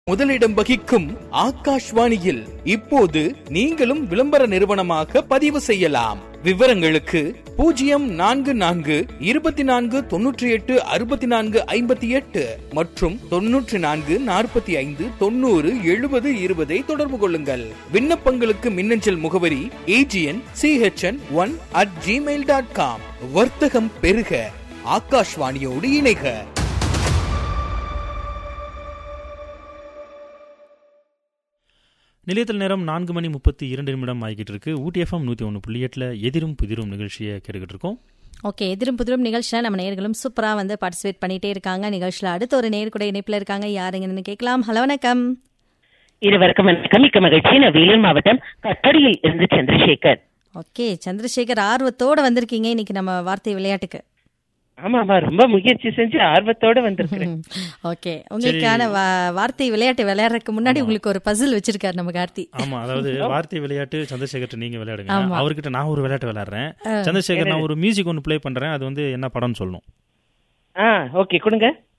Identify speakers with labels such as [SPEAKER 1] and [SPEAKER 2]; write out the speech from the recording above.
[SPEAKER 1] முதலிடம் வகிக்கும் ஆகாஷ்வாணியில் இப்போது நீங்களும் விளம்பர நிறுவனமாக பதிவு செய்யலாம் விவரங்களுக்கு பூஜ்ஜியம் நான்கு நான்கு இருபத்தி நான்கு தொன்னூற்றி எட்டு அறுபத்தி நான்கு ஐம்பத்தி எட்டு மற்றும் தொன்னூற்றி நான்கு நாற்பத்தி ஐந்து தொண்ணூறு எழுபது இருபதை தொடர்பு கொள்ளுங்கள் விண்ணப்பங்களுக்கு மின்னஞ்சல் முகவரி AGN CHN one at Gmail dot com வர்த்தகம் பெருக ஆகாஷ்வாணியோடு இணைக
[SPEAKER 2] நிலையத்தில் நேரம் நான்கு மணி முப்பத்தி இரண்டு நிமிடம் ஆகிட்டு இருக்கு ஊட்டி எஃப்எம் நூற்றி ஒன்று புள்ளி எட்டில் எதிரும் புதிரும் நிகழ்ச்சியை கேட்டுக்கிட்டு இருக்கோம்
[SPEAKER 3] ஓகே எதிரும் புதிரும் நிகழ்ச்சியில் நம்ம நேர்களும் சூப்பராக வந்து பார்ட்டிசிபேட் பண்ணிட்டே இருக்காங்க நிகழ்ச்சியில் அடுத்த ஒரு நேர் கூட இணைப்பில் இருக்காங்க யாருங்கன்னு கேட்கலாம் ஹலோ வணக்கம்
[SPEAKER 4] இருவருக்கும் வணக்கம் மிக்க மகிழ்ச்சி நான் வேலூர் மாவட்டம் கட்டடியில் இருந்து சந்திரசேகர்
[SPEAKER 3] ஓகே சந்திரசேகர் ஆர்வத்தோட வந்திருக்கீங்க இன்னைக்கு நம்ம வார்த்தை விளையாட்டுக்கு
[SPEAKER 4] ஆமா ஆமா ரொம்ப முயற்சி செஞ்சு ஆர்வத்தோட வந்திருக்கிறேன்
[SPEAKER 3] ஓகே உங்களுக்கான வா- வார்த்தை விளையாட்டு விளையாடுறதுக்கு முன்னாடி உங்களுக்கு ஒரு பசில் வச்சிருக்காரு நம்ம கார்த்தி
[SPEAKER 2] ஆமா அதாவது வார்த்தை விளையாட்டு சந்திரசேகர் நீங்க விளையாடுங்க
[SPEAKER 3] ஆமா.
[SPEAKER 2] அவர்கிட்ட நான் ஒரு விளையாட்டு விளையாடுறேன் சந்திரசேகர் நான் ஒரு மியூசிக் ஒன்று ப்ளே பண்றேன் அது வந்து என்ன படம்னு சொல்லணும்
[SPEAKER 4] ஆ ஓகே கொடுங்க